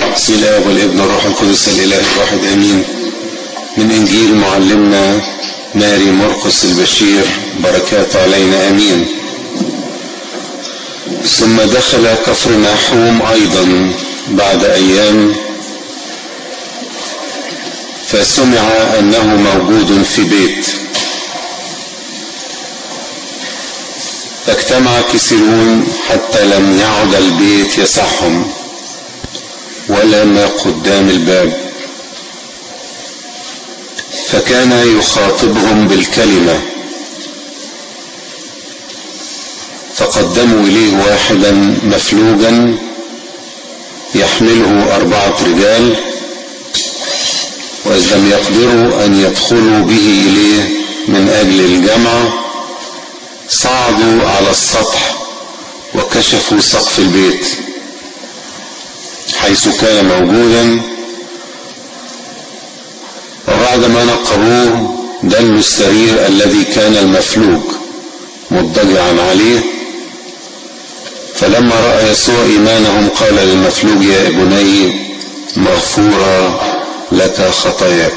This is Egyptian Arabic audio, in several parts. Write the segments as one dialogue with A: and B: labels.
A: بسم الله والابن والروح القدس الاله الواحد امين من انجيل معلمنا ماري مرقس البشير بركات علينا امين ثم دخل كفر ناحوم ايضا بعد ايام فسمع انه موجود في بيت فاجتمع كثيرون حتى لم يعد البيت يسعهم ولا ما قدام الباب فكان يخاطبهم بالكلمة فقدموا إليه واحدا مفلوجا يحمله أربعة رجال وإذ لم يقدروا أن يدخلوا به إليه من أجل الجمع صعدوا على السطح وكشفوا سقف البيت حيث كان موجودا وبعدما نقبوه دلوا السرير الذي كان المفلوج مضطجعا عليه فلما راى يسوع ايمانهم قال للمفلوج يا ابني مغفوره لك خطاياك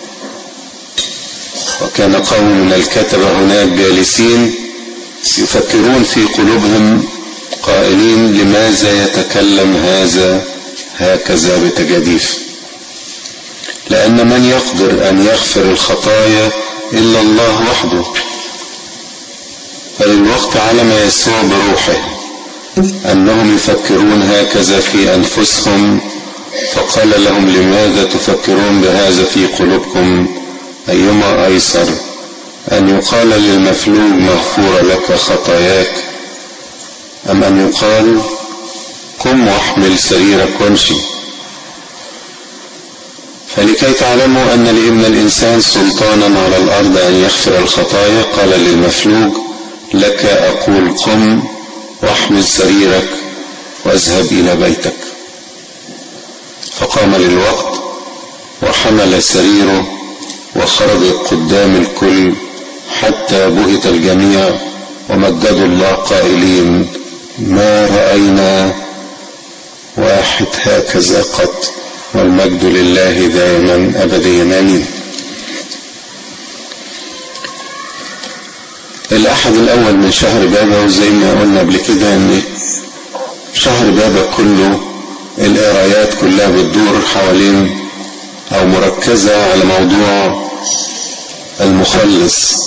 A: وكان قوم من الكتبه هناك جالسين يفكرون في قلوبهم قائلين لماذا يتكلم هذا هكذا بتجاديف لأن من يقدر أن يغفر الخطايا إلا الله وحده فللوقت علم يسوع بروحه أنهم يفكرون هكذا في أنفسهم فقال لهم لماذا تفكرون بهذا في قلوبكم أيما أيسر أن يقال للمفلوج مغفور لك خطاياك أم أن يقال قم واحمل سريرك وامشي فلكي تعلموا أن لابن الإنسان سلطانا على الأرض أن يغفر الخطايا قال للمفلوج لك أقول قم واحمل سريرك واذهب إلى بيتك فقام للوقت وحمل سريره وخرج قدام الكل حتى بهت الجميع ومجدوا الله قائلين ما رأينا واحد هكذا قط والمجد لله دائما ابديا امين الاحد الاول من شهر بابا وزي ما قلنا قبل كده ان شهر بابا كله القرايات كلها بتدور حوالين او مركزة على موضوع المخلص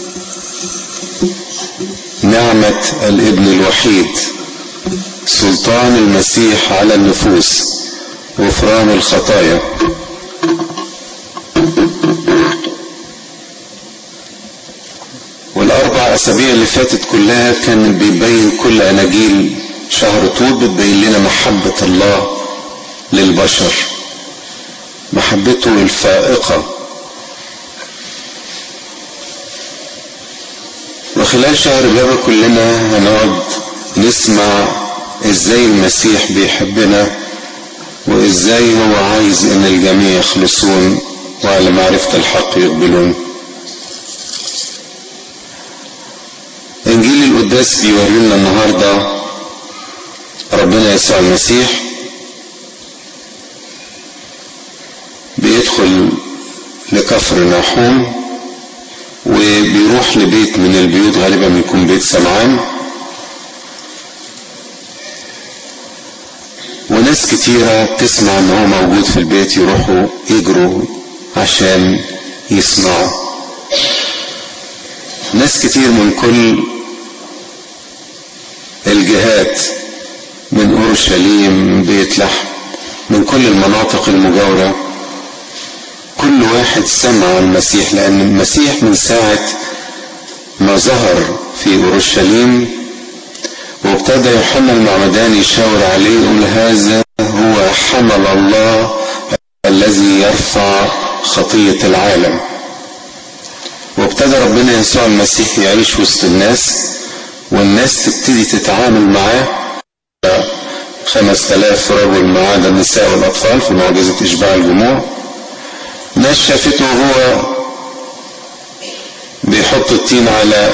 A: نعمة الابن الوحيد سلطان المسيح على النفوس غفران الخطايا والاربع اسابيع اللي فاتت كلها كان بيبين كل اناجيل شهر طوب بتبين لنا محبة الله للبشر محبته الفائقة وخلال شهر بابا كلنا هنقعد نسمع ازاي المسيح بيحبنا وازاي هو عايز ان الجميع يخلصون وعلى معرفة الحق يقبلون انجيل القداس بيورينا النهاردة ربنا يسوع المسيح بيدخل لكفر ناحوم وبيروح لبيت من البيوت غالبا بيكون بيت سمعان وناس كتيرة تسمع ان هو موجود في البيت يروحوا يجروا عشان يسمعوا ناس كتير من كل الجهات من اورشليم من بيت لحم من كل المناطق المجاورة كل واحد سمع المسيح لان المسيح من ساعة ما ظهر في اورشليم وابتدى يوحنا المعمدان يشاور عليه يقول هذا هو حمل الله الذي يرفع خطية العالم وابتدى ربنا يسوع المسيح يعيش وسط الناس والناس تبتدي تتعامل معاه خمس تلاف رجل ما عدا النساء والأطفال في معجزة إشباع الجموع ناس شافته وهو بيحط التين على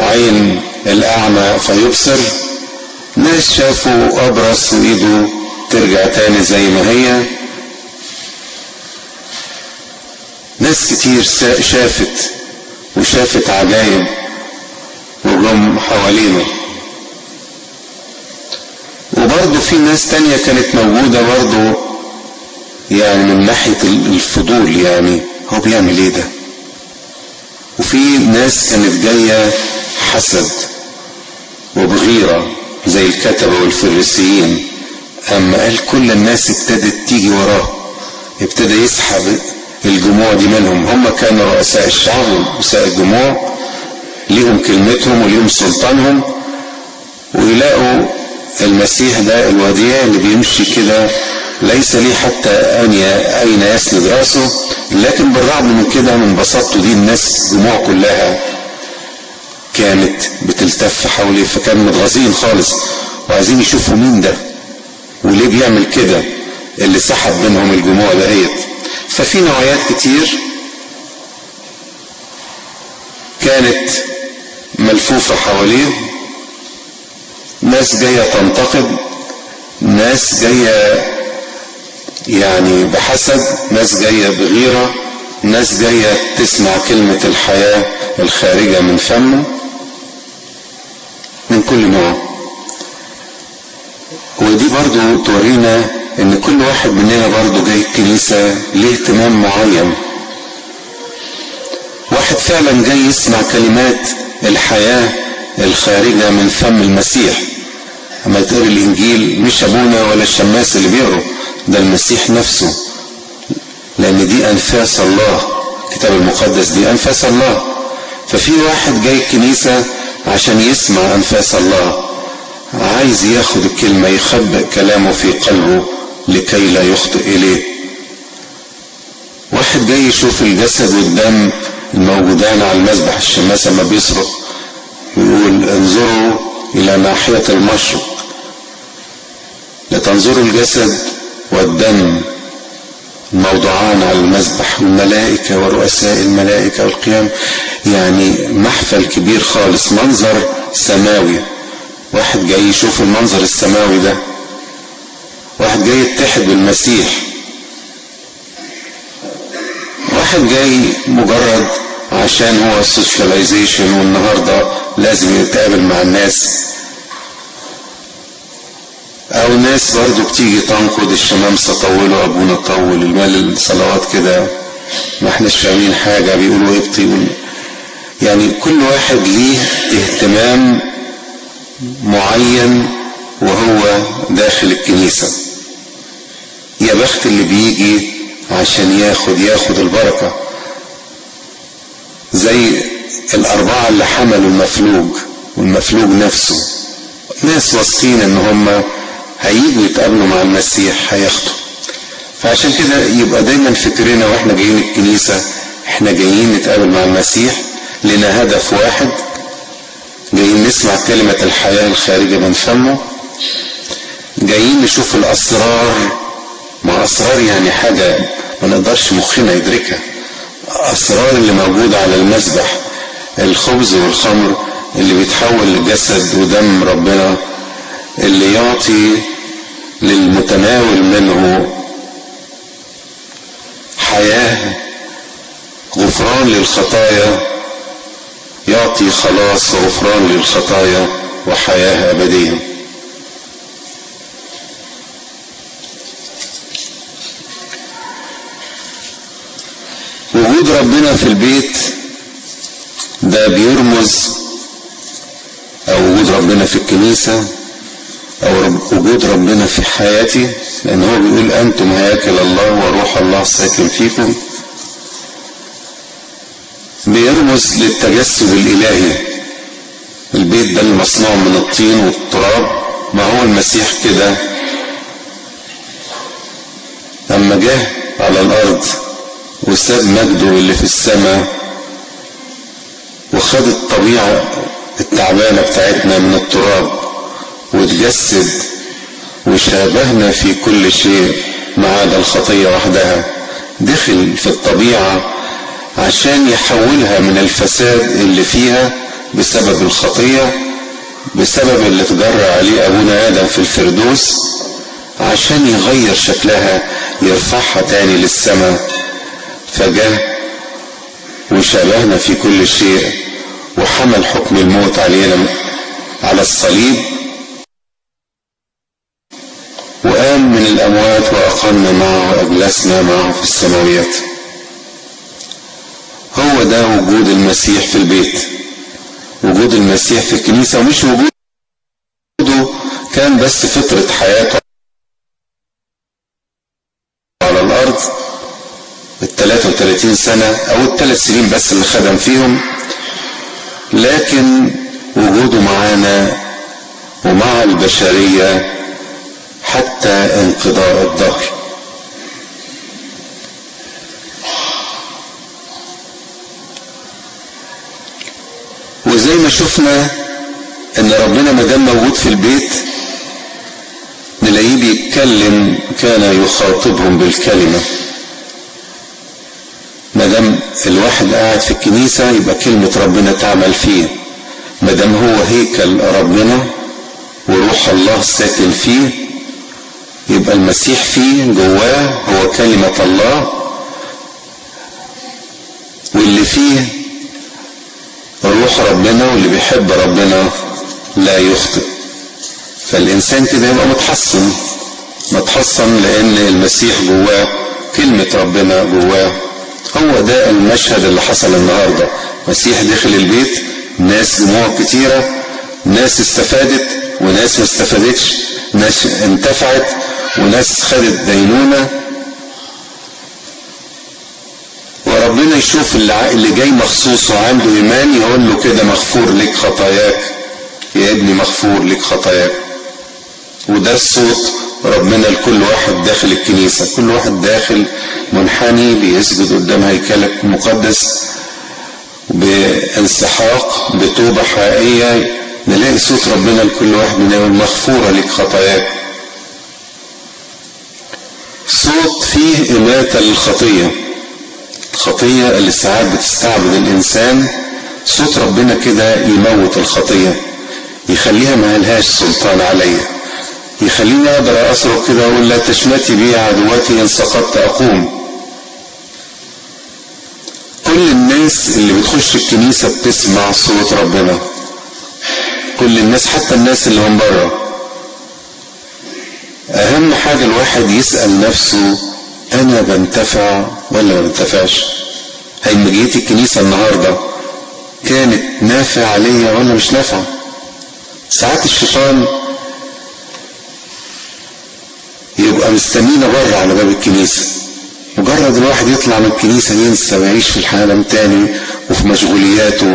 A: عين الأعمى فيبصر ناس شافوا أبرص وإيده ترجع تاني زي ما هي ناس كتير شافت وشافت عجائب وجم حوالينا وبرضه في ناس تانية كانت موجودة برضه يعني من ناحية الفضول يعني هو بيعمل ايه ده وفي ناس كانت جاية حسد وبغيرة زي الكتبة والفريسيين اما قال كل الناس ابتدت تيجي وراه ابتدى يسحب الجموع دي منهم هم كانوا رؤساء الشعب ورؤساء الجموع ليهم كلمتهم وليهم سلطانهم ويلاقوا المسيح ده الوديع اللي بيمشي كده ليس لي حتى أين يسند رأسه لكن بالرغم من كده من بساطته دي الناس جموع كلها كانت بتلتف حواليه فكانوا متغاظين خالص وعايزين يشوفوا مين ده وليه بيعمل كده اللي سحب منهم الجموع دهيت ففي نوعيات كتير كانت ملفوفة حواليه ناس جاية تنتقد ناس جاية يعني بحسد ناس جاية بغيرة ناس جاية تسمع كلمة الحياة الخارجة من فمه من كل نوع ودي برضو تورينا ان كل واحد مننا برضو جاي الكنيسة ليه اهتمام معين واحد فعلا جاي يسمع كلمات الحياة الخارجة من فم المسيح اما تقري الانجيل مش ابونا ولا الشماس اللي بيقروا ده المسيح نفسه لان دي انفاس الله الكتاب المقدس دي انفاس الله ففي واحد جاي الكنيسة عشان يسمع انفاس الله عايز ياخد الكلمة يخبئ كلامه في قلبه لكي لا يخطئ اليه واحد جاي يشوف الجسد والدم الموجودان على المذبح الشماس لما بيصرخ ويقول انظروا الى ناحية المشرق لتنظروا الجسد والدم موضوعان على المذبح الملائكة ورؤساء الملائكة والقيام يعني محفل كبير خالص منظر سماوي واحد جاي يشوف المنظر السماوي ده واحد جاي يتحد بالمسيح واحد جاي مجرد عشان هو السوشياليزيشن والنهارده لازم يتقابل مع الناس او ناس برضو بتيجي تنقد الشمامسة طولوا ابونا طول المال الصلوات كده ما احناش فاهمين حاجة بيقولوا ابطي يعني كل واحد ليه اهتمام معين وهو داخل الكنيسة يا بخت اللي بيجي عشان ياخد ياخد البركة زي الأربعة اللي حملوا المفلوج والمفلوج نفسه ناس واثقين ان هم هيجوا يتقابلوا مع المسيح هياخدوا فعشان كده يبقى دايما فكرنا واحنا جايين الكنيسة احنا جايين نتقابل مع المسيح لنا هدف واحد جايين نسمع كلمة الحياة الخارجة من فمه جايين نشوف الأسرار ما أسرار يعني حاجة ما نقدرش مخنا يدركها أسرار اللي موجودة على المذبح الخبز والخمر اللي بيتحول لجسد ودم ربنا اللي يعطي للمتناول منه حياة غفران للخطايا يعطي خلاص وغفران للخطايا وحياة أبدية وجود ربنا في البيت ده بيرمز او وجود ربنا في الكنيسة او رب وجود ربنا في حياتي لان هو بيقول انتم هياكل الله وروح الله ساكن فيكم بيرمز للتجسد الالهي البيت ده المصنوع من الطين والتراب ما هو المسيح كده لما جه على الارض وساب مجده اللي في السماء وخد الطبيعة التعبانة بتاعتنا من التراب وتجسد وشابهنا في كل شيء ما عدا الخطية وحدها دخل في الطبيعة عشان يحولها من الفساد اللي فيها بسبب الخطية بسبب اللي تجرى عليه أبونا آدم في الفردوس عشان يغير شكلها يرفعها تاني للسماء فجاء وشبهنا في كل شيء وحمل حكم الموت علينا على الصليب وقام من الأموات وأقمنا معه وأجلسنا معه في السماويات هو ده وجود المسيح في البيت وجود المسيح في الكنيسة ومش وجوده كان بس فترة حياته على الأرض ال 33 سنة أو الثلاث سنين بس اللي خدم فيهم لكن وجوده معانا ومع البشرية حتى انقضاء الدهر وزي ما شفنا ان ربنا ما دام موجود في البيت نلاقيه بيتكلم كان يخاطبهم بالكلمه ما دام الواحد قاعد في الكنيسه يبقى كلمه ربنا تعمل فيه ما دام هو هيكل ربنا وروح الله ساكن فيه يبقى المسيح فيه جواه هو كلمه الله واللي فيه روح ربنا واللي بيحب ربنا لا يخطئ فالإنسان كده يبقى متحصن متحصن لأن المسيح جواه كلمة ربنا جواه هو ده المشهد اللي حصل النهاردة مسيح دخل البيت ناس دموع كتيرة ناس استفادت وناس ما استفادتش ناس انتفعت وناس خدت دينونة وربنا يشوف اللي, اللي جاي مخصوص وعنده ايمان يقول له كده مغفور لك خطاياك يا ابني مغفور لك خطاياك وده الصوت ربنا لكل واحد داخل الكنيسة كل واحد داخل منحني بيسجد قدام هيكلك المقدس بانسحاق بتوبة حقيقية نلاقي صوت ربنا لكل واحد من يقول مغفورة لك خطاياك صوت فيه إماتة للخطية الخطية اللي ساعات بتستعبد الإنسان صوت ربنا كده يموت الخطية يخليها ما لهاش سلطان عليا يخليني أقدر أصرخ كده أقول لا تشمتي بي عدواتي إن سقطت أقوم كل الناس اللي بتخش الكنيسة بتسمع صوت ربنا كل الناس حتى الناس اللي من بره أهم حاجة الواحد يسأل نفسه أنا بنتفع ولا ما بنتفعش هي جيت الكنيسة النهاردة كانت نافع عليا ولا مش نافعة ساعات الشيطان يبقى مستنينا بره على باب الكنيسة مجرد الواحد يطلع من الكنيسة ينسى ويعيش في العالم تاني وفي مشغولياته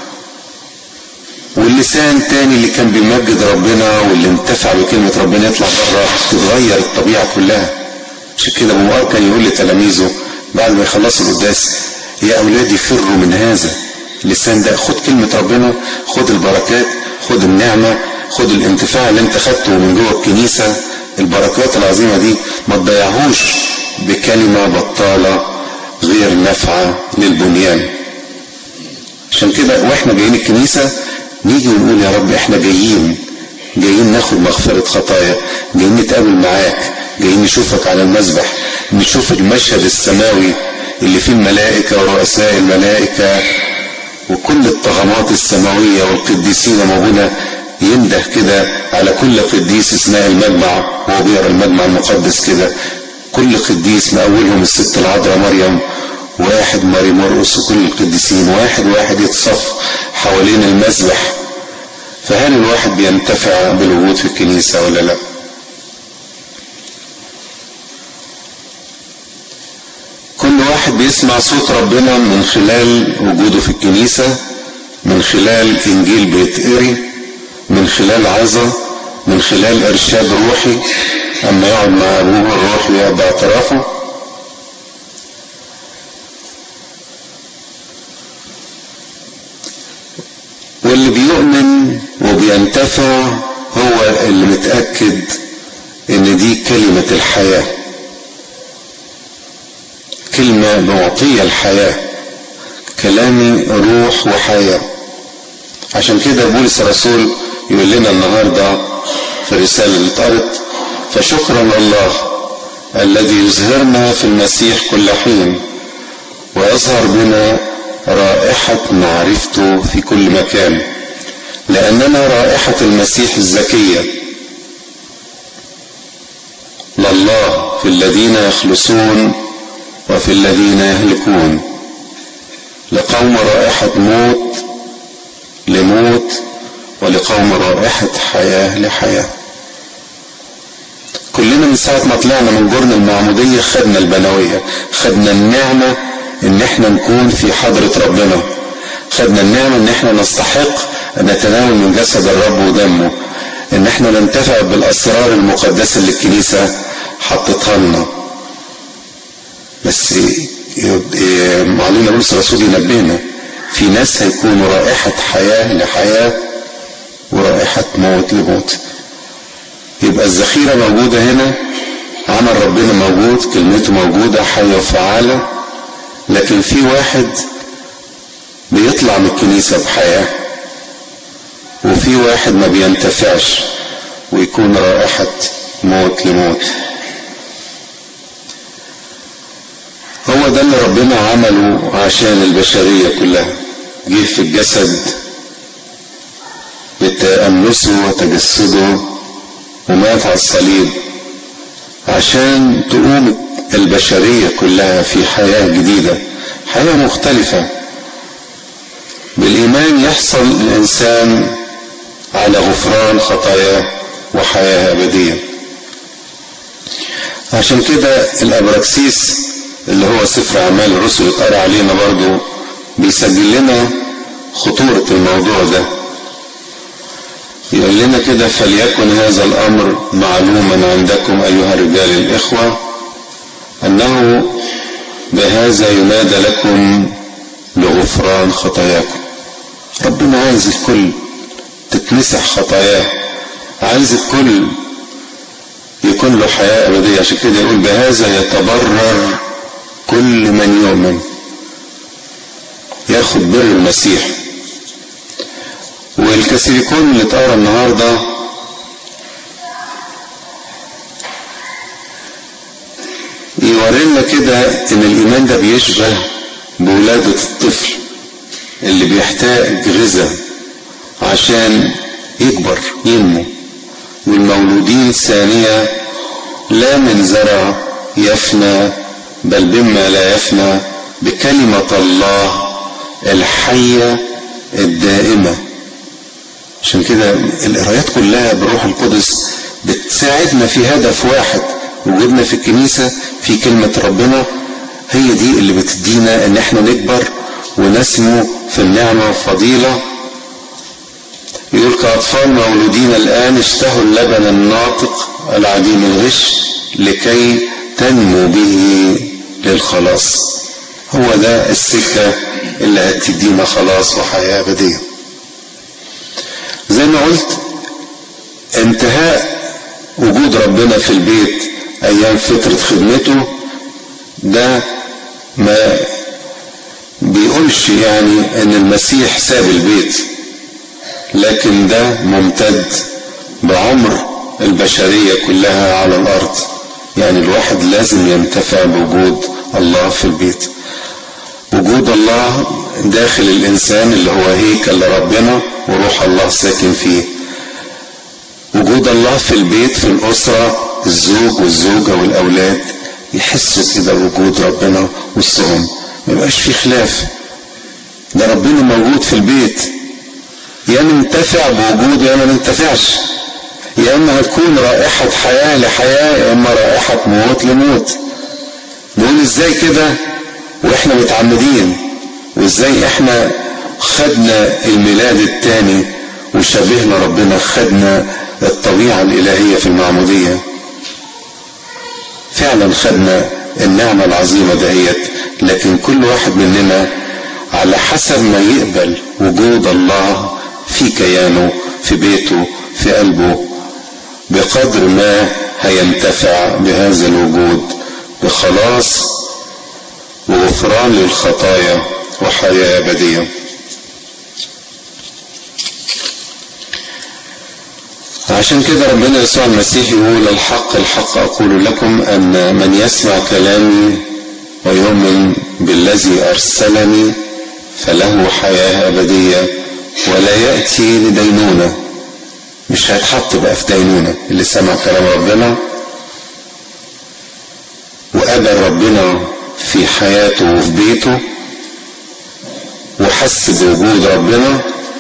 A: واللسان تاني اللي كان بيمجد ربنا واللي انتفع بكلمة ربنا يطلع بره تتغير الطبيعة كلها عشان كده ابو مؤر كان يقول لتلاميذه بعد ما يخلصوا القداس يا اولادي فروا من هذا اللسان ده خد كلمة ربنا خد البركات خد النعمة خد الانتفاع اللي انت خدته من جوه الكنيسة البركات العظيمة دي ما تضيعهوش بكلمة بطالة غير نافعة للبنيان عشان كده واحنا جايين الكنيسة نيجي ونقول يا رب احنا جايين جايين ناخد مغفرة خطايا جايين نتقابل معاك جايين نشوفك على المسبح نشوف المشهد السماوي اللي فيه الملائكة ورؤساء الملائكة وكل الطغمات السماوية والقديسين موجودة ينده كده على كل قديس اثناء المجمع وهو بيقرا المجمع المقدس كده كل قديس ما اولهم الست العذراء مريم واحد ماري مرقس وكل القديسين واحد واحد يتصف حوالين المسبح فهل الواحد بينتفع بالوجود في الكنيسة ولا لا كل واحد بيسمع صوت ربنا من خلال وجوده في الكنيسة من خلال انجيل بيتقري من خلال عظة من خلال ارشاد روحي اما يقعد مع ابوه الروح يقضي اعترافه واللي بيؤمن وبينتفع هو اللي متأكد ان دي كلمة الحياة كلمة معطية الحياة كلامي روح وحياة عشان كده بولس الرسول يقول لنا النهاردة في الرسالة اللي اتقرت فشكرا لله الذي يزهرنا في المسيح كل حين ويظهر بنا رائحة معرفته في كل مكان لأننا رائحة المسيح الزكية لله في الذين يخلصون وفي الذين يهلكون لقوم رائحة موت لموت ولقوم رائحة حياة لحياة كلنا من ساعة ما طلعنا من جرن المعمودية خدنا البنوية خدنا النعمة ان احنا نكون في حضرة ربنا خدنا النعمة ان احنا نستحق ان نتناول من جسد الرب ودمه ان احنا ننتفع بالاسرار المقدسة اللي الكنيسة حطتها لنا بس معلومة بولس الرسول ينبهنا في ناس هيكونوا رائحة حياة لحياة ورائحة موت لموت يبقى الذخيرة موجودة هنا عمل ربنا موجود كلمته موجودة حية وفعالة لكن في واحد بيطلع من الكنيسة بحياة وفي واحد ما بينتفعش ويكون رائحة موت لموت هو ده اللي ربنا عمله عشان البشرية كلها جه في الجسد بتأنسه وتجسده ومات على الصليب عشان تقوم البشرية كلها في حياة جديدة حياة مختلفة بالإيمان يحصل الإنسان على غفران خطاياه وحياة أبدية عشان كده الأبراكسيس اللي هو سفر أعمال الرسل اتقرا علينا برضو بيسجل لنا خطورة الموضوع ده يقول لنا كده فليكن هذا الأمر معلوما عندكم أيها الرجال الإخوة أنه بهذا ينادى لكم لغفران خطاياكم ربنا عايز الكل تتمسح خطاياه عايز الكل يكون له حياة أبدية عشان كده يقول بهذا يتبرر كل من يؤمن ياخد بر المسيح والكاثوليكون اللي اتقرا النهارده يورينا كده ان الايمان ده بيشبه بولادة الطفل اللي بيحتاج غذاء عشان يكبر ينمو والمولودين ثانية لا من زرع يفنى بل بما لا يفنى بكلمة الله الحية الدائمة عشان كده القرايات كلها بالروح القدس بتساعدنا في هدف واحد وجودنا في الكنيسة في كلمة ربنا هي دي اللي بتدينا ان احنا نكبر ونسمو في النعمة والفضيلة يقول كأطفال مولودين الآن اشتهوا اللبن الناطق العديم الغش لكي تنمو به للخلاص هو ده السكة اللي هتدينا خلاص وحياة أبدية زي ما قلت انتهاء وجود ربنا في البيت ايام فترة خدمته ده ما بيقولش يعني ان المسيح ساب البيت لكن ده ممتد بعمر البشرية كلها على الارض يعني الواحد لازم ينتفع بوجود الله في البيت وجود الله داخل الانسان اللي هو هيكل لربنا وروح الله ساكن فيه وجود الله في البيت في الاسره الزوج والزوجه والاولاد يحسوا كده بوجود ربنا وسطهم ما يبقاش في خلاف ده ربنا موجود في البيت يا ننتفع بوجوده يا ما ننتفعش يا اما هتكون رائحة حياة لحياة يا اما رائحة موت لموت نقول ازاي كده واحنا متعمدين وازاي احنا خدنا الميلاد التاني وشبهنا ربنا خدنا الطبيعة الإلهية في المعمودية فعلا خدنا النعمة العظيمة دهيت لكن كل واحد مننا على حسب ما يقبل وجود الله في كيانه في بيته في قلبه بقدر ما هينتفع بهذا الوجود بخلاص وغفران للخطايا وحياة أبدية عشان كده ربنا يسوع المسيح يقول الحق الحق أقول لكم أن من يسمع كلامي ويؤمن بالذي أرسلني فله حياة أبدية ولا يأتي لدينونة مش هيتحط بقى في دينونة اللي سمع كلام ربنا وقبل ربنا في حياته وفي بيته وحس بوجود ربنا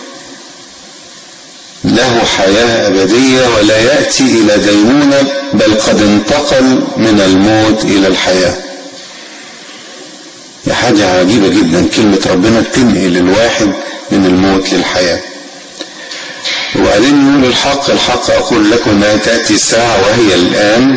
A: له حياة أبدية ولا يأتي إلى دينونة بل قد انتقل من الموت إلى الحياة دي حاجة عجيبة جدا كلمة ربنا تنقل الواحد من الموت للحياة وبعدين يقول الحق الحق أقول لكم أنها تأتي الساعة وهي الآن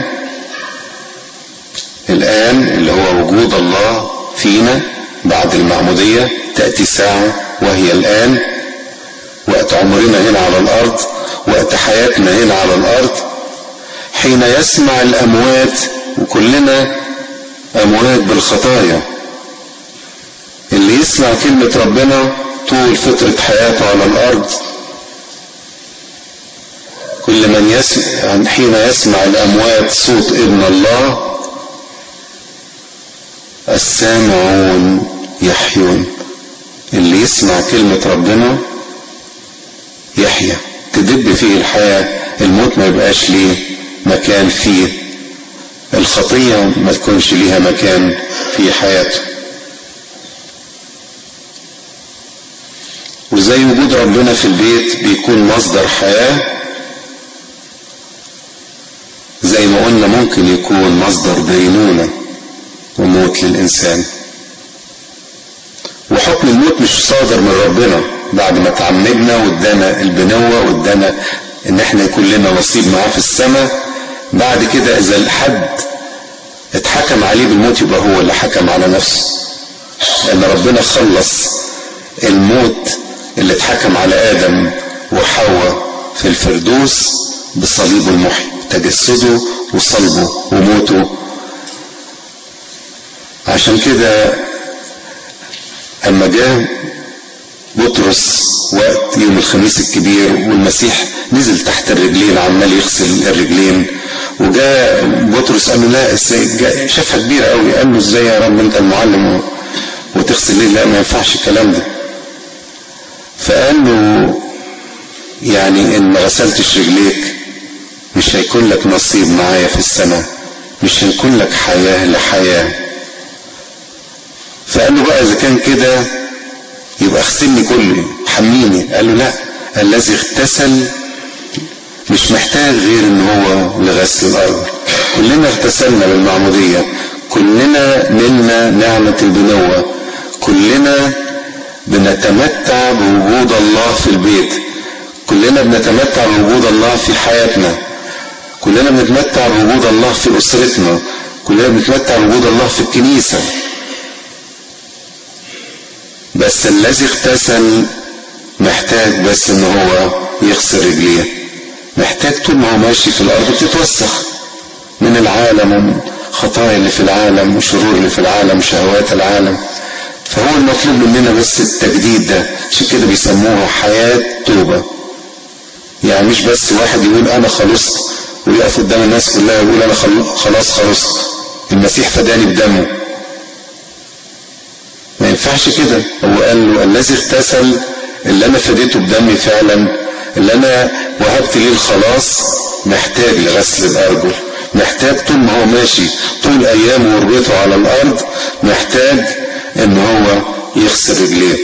A: الآن اللي هو وجود الله فينا بعد المعمودية تأتي ساعة وهي الآن وقت عمرنا هنا على الأرض وقت حياتنا هنا على الأرض حين يسمع الأموات وكلنا أموات بالخطايا اللي يسمع كلمة ربنا طول فترة حياته على الأرض كل من يسمع حين يسمع الأموات صوت ابن الله السامعون يحيون اللي يسمع كلمة ربنا يحيا تدب فيه الحياة الموت ما يبقاش ليه مكان فيه الخطية ما تكونش ليها مكان في حياته وزي وجود ربنا في البيت بيكون مصدر حياة زي ما قلنا ممكن يكون مصدر دينونة وموت للإنسان وحكم الموت مش صادر من ربنا بعد ما تعمدنا وادانا البنوة وادانا ان احنا يكون لنا نصيب معاه في السماء بعد كده اذا الحد اتحكم عليه بالموت يبقى هو اللي حكم على نفسه لان ربنا خلص الموت اللي اتحكم على ادم وحواء في الفردوس بصليب المحي تجسده وصلبه وموته عشان كده اما جاء بطرس وقت يوم الخميس الكبير والمسيح نزل تحت الرجلين عمال يغسل الرجلين وجاء بطرس قال له لا ازاي شافها كبيره قوي قال له ازاي يا رب انت المعلم وتغسل ليه لا ما ينفعش الكلام ده فقال له يعني ان ما غسلتش رجليك مش هيكون لك نصيب معايا في السماء مش هيكون لك حياه لحياه فقال له بقى اذا كان كده يبقى اغسلني كله حميني قال له لا الذي اغتسل مش محتاج غير ان هو لغسل الارض كلنا اغتسلنا بالمعمودية كلنا منا نعمة البنوة كلنا بنتمتع بوجود الله في البيت كلنا بنتمتع بوجود الله في حياتنا كلنا بنتمتع بوجود الله في اسرتنا كلنا بنتمتع بوجود الله في الكنيسه بس الذي اغتسل محتاج بس ان هو يغسل رجليه محتاج طول ما هو ماشي في الارض تتوسخ من العالم ومن خطايا اللي في العالم وشرور اللي في العالم وشهوات العالم فهو المطلوب مننا بس التجديد ده عشان كده بيسموها حياة توبة يعني مش بس واحد يقول انا خلصت ويقف قدام الناس كلها ويقول انا خلاص خلصت المسيح فداني بدمه ما ينفعش كده هو قال له الذي اغتسل اللي انا فديته بدمي فعلا اللي انا وهبت ليه الخلاص محتاج لغسل الارجل محتاج طول ما هو ماشي طول ايامه وربيته على الارض محتاج ان هو يغسل رجليه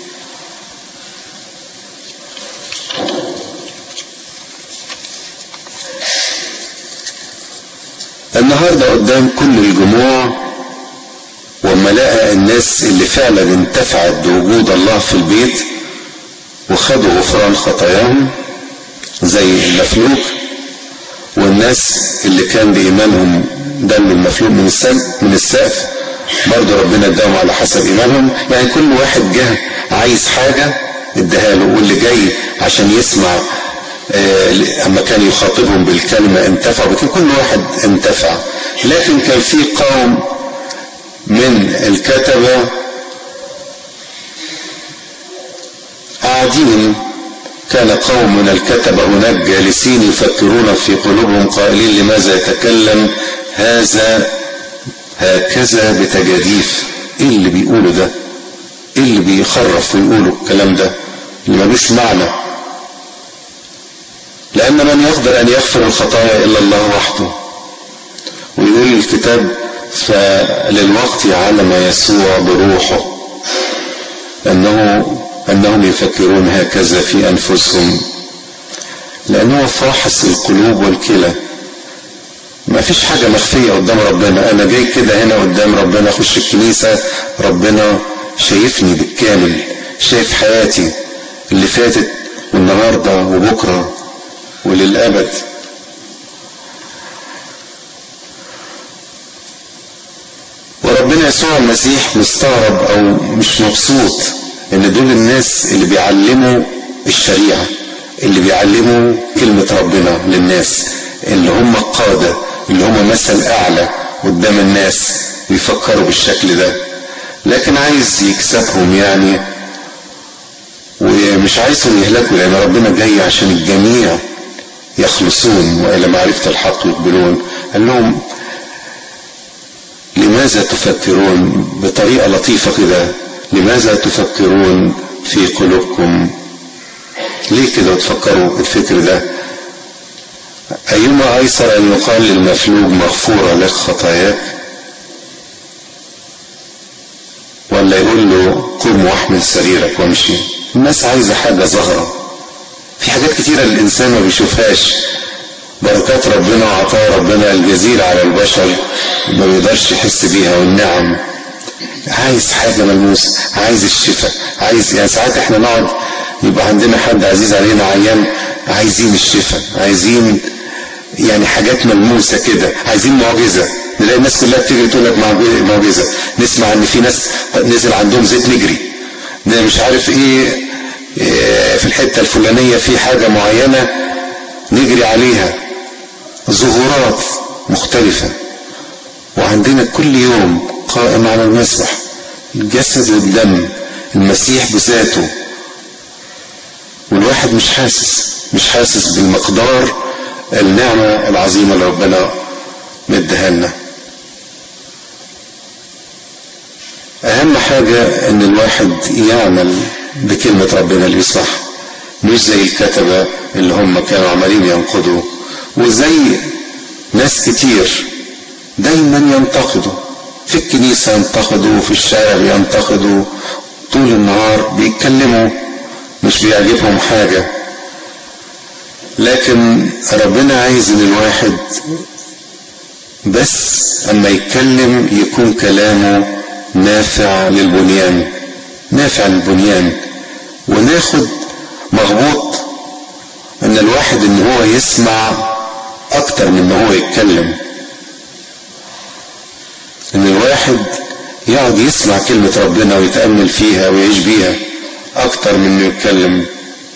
A: النهارده قدام كل الجموع وما لقى الناس اللي فعلا انتفعت بوجود الله في البيت وخدوا غفران خطاياهم زي المفلوج والناس اللي كان بإيمانهم دلوا المفلوج من السقف من السقف برضه ربنا اداهم على حسب إيمانهم يعني كل واحد جه عايز حاجة اداها له واللي جاي عشان يسمع اما كان يخاطبهم بالكلمة انتفع بكل كل واحد انتفع لكن كان في قوم من الكتبة قاعدين كان قوم من الكتبة هناك جالسين يفكرون في قلوبهم قائلين لماذا يتكلم هذا هكذا بتجاديف ايه اللي بيقوله ده ايه اللي بيخرف ويقوله الكلام ده اللي ملوش معنى لان من يقدر ان يغفر الخطايا الا الله وحده ويقول الكتاب فللوقت علم يسوع بروحه انه انهم يفكرون هكذا في انفسهم لانه فاحص القلوب والكلى ما فيش حاجة مخفية قدام ربنا انا جاي كده هنا قدام ربنا اخش الكنيسة ربنا شايفني بالكامل شايف حياتي اللي فاتت والنهاردة وبكرة وللأبد وربنا يسوع المسيح مستغرب او مش مبسوط ان دول الناس اللي بيعلموا الشريعة اللي بيعلموا كلمة ربنا للناس اللي هم القادة اللي هم مثل اعلى قدام الناس بيفكروا بالشكل ده لكن عايز يكسبهم يعني ومش عايزهم يهلكوا لان ربنا جاي عشان الجميع يخلصون والى معرفة الحق يقبلون قال لهم لماذا تفكرون بطريقة لطيفة كده لماذا تفكرون في قلوبكم ليه كده تفكروا الفكر ده أيما أيسر أن يقال للمفلوج مغفورة لك خطاياك ولا يقول له قم واحمل سريرك وامشي الناس عايزة حاجة ظاهرة في حاجات كتيرة الإنسان ما بيشوفهاش بركات ربنا وعطاء ربنا الجزيل على البشر ما بيقدرش يحس بيها والنعم عايز حاجة ملموسة عايز الشفاء عايز يعني ساعات احنا نقعد يبقى عندنا حد عزيز علينا عيان عايزين الشفاء عايزين يعني حاجات ملموسة كده عايزين معجزة نلاقي الناس كلها بتيجي تقول لك معجزة نسمع ان في ناس نزل عندهم زيت نجري مش عارف ايه, إيه في الحتة الفلانية في حاجة معينة نجري عليها ظهورات مختلفة وعندنا كل يوم قائم على المسبح الجسد والدم المسيح بذاته والواحد مش حاسس مش حاسس بالمقدار النعمة العظيمة اللي ربنا مديها لنا أهم حاجة إن الواحد يعمل بكلمة ربنا اللي بيسمعها مش زي الكتبة اللي هم كانوا عمالين ينقضوا وزي ناس كتير دايما ينتقدوا في الكنيسة ينتقدوا في الشارع ينتقدوا طول النهار بيتكلموا مش بيعجبهم حاجة لكن ربنا عايز ان الواحد بس اما يتكلم يكون كلامه نافع للبنيان نافع للبنيان وناخد مغبوط ان الواحد ان هو يسمع اكتر من ان هو يتكلم ان الواحد يقعد يسمع كلمة ربنا ويتأمل فيها ويعيش بيها اكتر من انه يتكلم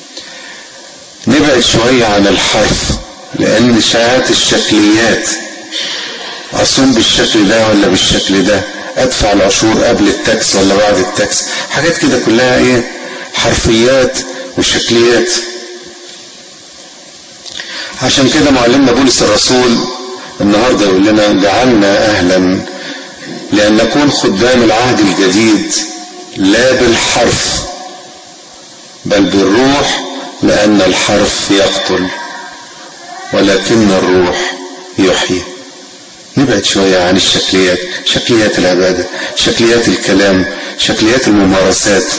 A: نبعد شوية عن الحرف لان ساعات الشكليات اصوم بالشكل ده ولا بالشكل ده ادفع العشور قبل التاكس ولا بعد التاكس حاجات كده كلها ايه حرفيات وشكليات عشان كده معلمنا بولس الرسول النهارده يقول لنا جعلنا اهلا لان نكون خدام العهد الجديد لا بالحرف بل بالروح لان الحرف يقتل ولكن الروح يحيي نبعد شوية عن الشكليات شكليات العبادة شكليات الكلام شكليات الممارسات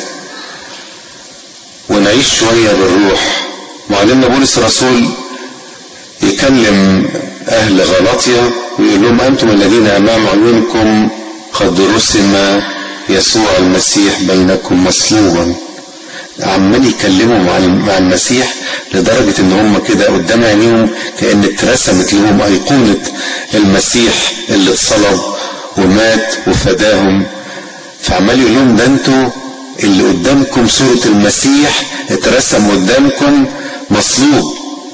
A: ونعيش شوية بالروح معلمنا بولس الرسول يكلم أهل غلطية ويقول لهم أنتم الذين أمام عيونكم قد رسم يسوع المسيح بينكم مصلوبا عمال يكلموا مع المسيح لدرجة ان هم كده قدام عينيهم كأن اترسمت لهم أيقونة المسيح اللي اتصلب ومات وفداهم فعمال يقول لهم ده انتوا اللي قدامكم صورة المسيح اترسم قدامكم مصلوب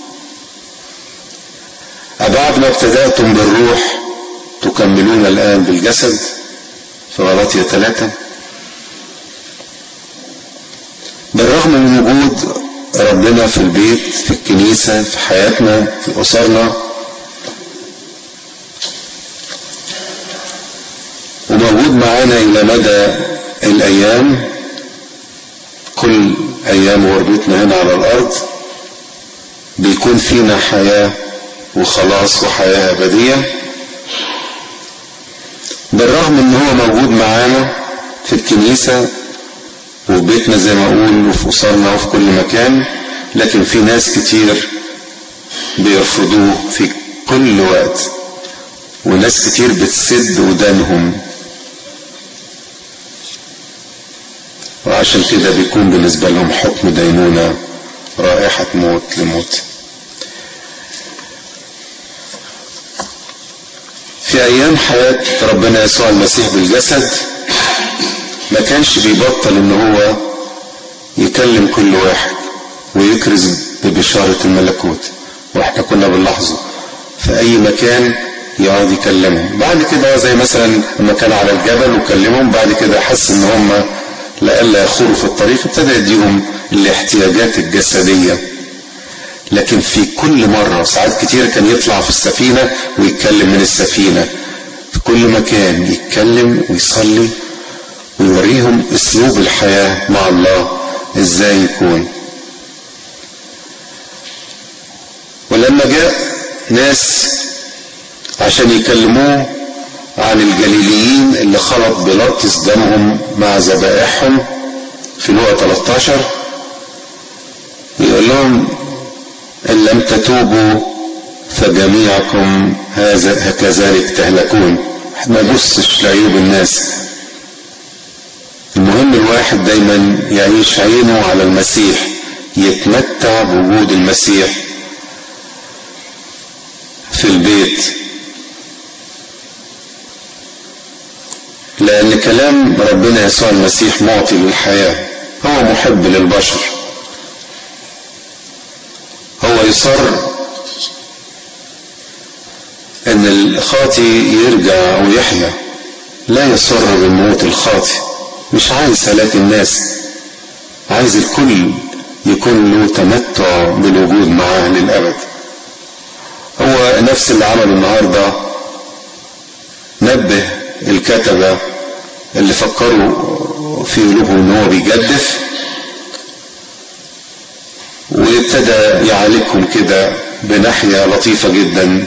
A: أبعد ما ابتدأتم بالروح تكملون الآن بالجسد في غلطية ثلاثة بالرغم من وجود ربنا في البيت في الكنيسة في حياتنا في أسرنا وموجود معانا إلى مدى الأيام كل أيام غربتنا هنا على الأرض بيكون فينا حياة وخلاص وحياة أبدية بالرغم ان هو موجود معانا في الكنيسة وفي بيتنا زي ما اقول وفي اسرنا وفي كل مكان لكن في ناس كتير بيرفضوه في كل وقت وناس كتير بتسد ودانهم وعشان كده بيكون بالنسبة لهم حكم دينونة رائحة موت لموت في ايام حياة ربنا يسوع المسيح بالجسد ما كانش بيبطل ان هو يكلم كل واحد ويكرز ببشارة الملكوت واحنا كنا بنلاحظه في اي مكان يقعد يكلمهم بعد كده زي مثلا لما كان على الجبل وكلمهم بعد كده حس ان هم لألا يخوروا في الطريق ابتدى يديهم الاحتياجات الجسدية لكن في كل مرة ساعات كتير كان يطلع في السفينة ويتكلم من السفينة في كل مكان يتكلم ويصلي ويوريهم اسلوب الحياة مع الله ازاي يكون ولما جاء ناس عشان يكلموه عن الجليليين اللي خلط بلطس دمهم مع ذبائحهم في لوقا 13 يقول لهم إن لم تتوبوا فجميعكم هذا كذلك تهلكون ما يبصش لعيوب الناس المهم الواحد دايما يعيش عينه على المسيح يتمتع بوجود المسيح في البيت لأن كلام ربنا يسوع المسيح معطي للحياة هو محب للبشر هو يصر ان الخاطي يرجع ويحيا لا يصر بموت الخاطي مش عايز هلاك الناس عايز الكل يكون له تمتع بالوجود معاه للأبد هو نفس اللي عمله النهارده نبه الكتبة اللي فكروا في قلوبهم ان هو بيجدف وابتدى يعالجهم كده بناحية لطيفة جدا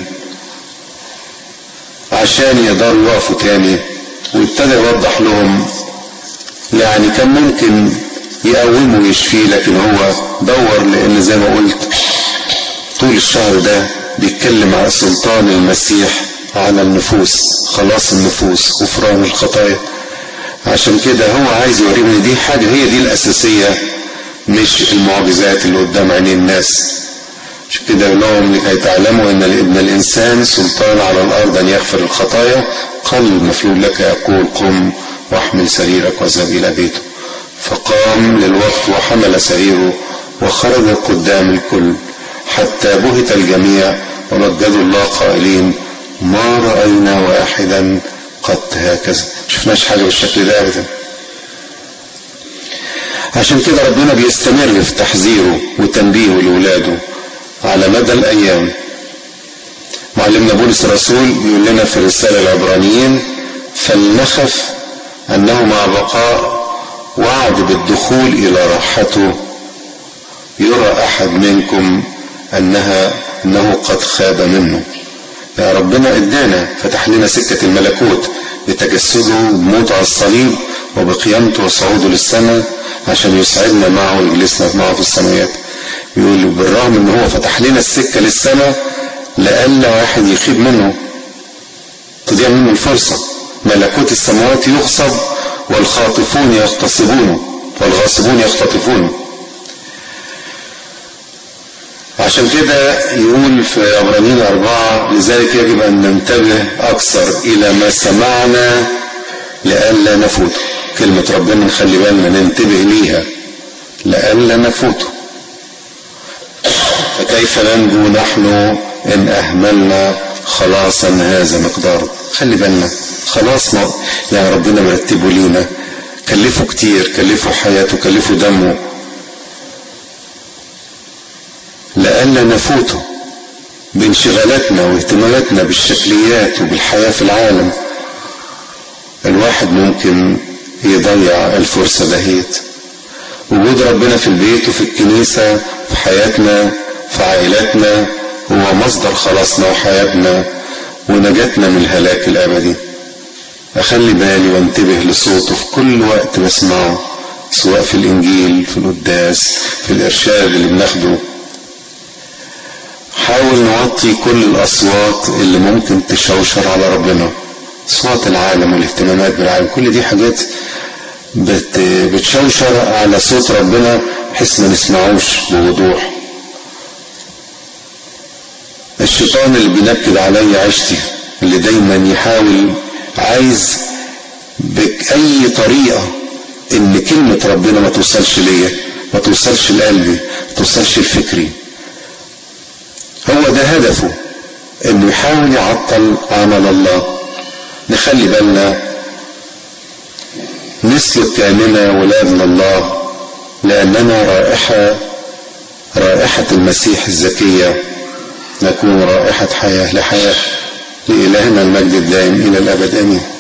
A: عشان يقدروا يقفوا تاني وابتدى يوضح لهم يعني كان ممكن يقومه ويشفيه لكن هو دور لان زي ما قلت طول الشهر ده بيتكلم على سلطان المسيح على النفوس خلاص النفوس غفران الخطايا عشان كده هو عايز يورينا دي حاجة هي دي الأساسية مش المعجزات اللي قدام عينين الناس عشان كده يقول لهم لكي تعلموا ان ابن الانسان سلطان على الارض ان يغفر الخطايا قال المفلول لك يقول قم واحمل سريرك واذهب الى بيته فقام للوقت وحمل سريره وخرج قدام الكل حتى بهت الجميع ومجدوا الله قائلين ما رأينا واحدا قد هكذا شفناش حاجة بالشكل ده ابدا عشان كده ربنا بيستمر في تحذيره وتنبيهه لولاده على مدى الايام معلمنا بولس الرسول بيقول لنا في الرسالة العبرانيين فلنخف انه مع بقاء وعد بالدخول الى راحته يرى احد منكم انها انه قد خاب منه يا ربنا ادانا فتح لنا سكة الملكوت بتجسده بموت على الصليب وبقيامته وصعوده للسماء عشان يسعدنا معه ويجلسنا معه في السماوات يقول بالرغم ان هو فتح لنا السكة للسماء لألا واحد يخيب منه تضيع منه الفرصة ملكوت السماوات يغصب والخاطفون يغتصبونه والغاصبون يختطفونه عشان كده يقول في عبرانيين أربعة لذلك يجب أن ننتبه أكثر إلى ما سمعنا لئلا نفوته كلمة ربنا نخلي بالنا ننتبه ليها لئلا نفوته فكيف ننجو نحن إن أهملنا خلاصا هذا مقداره خلي بالنا خلاص ما يعني ربنا مرتبه لينا كلفه كتير كلفه حياته كلفه دمه لألا نفوته بانشغالاتنا واهتماماتنا بالشكليات وبالحياة في العالم الواحد ممكن يضيع الفرصة دهيت وجود ربنا في البيت وفي الكنيسة في حياتنا في عائلاتنا هو مصدر خلاصنا وحياتنا ونجاتنا من الهلاك الأبدي أخلي بالي وانتبه لصوته في كل وقت بسمعه سواء في الإنجيل في القداس في الإرشاد اللي بناخده حاول نوطي كل الأصوات اللي ممكن تشوشر على ربنا أصوات العالم والاهتمامات بالعالم كل دي حاجات بت بتشوشر على صوت ربنا بحيث ما نسمعوش بوضوح الشيطان اللي بينكد علي عيشتي اللي دايما يحاول عايز بأي طريقة ان كلمة ربنا ما توصلش ليا ما توصلش لقلبي ما توصلش لفكري هو ده هدفه انه يحاول يعطل عمل الله نخلي بالنا نسلك كأننا ولاد الله لأننا رائحة رائحة المسيح الزكية نكون رائحة حياة لحياة لإلهنا المجد الدائم إلى الأبد آمين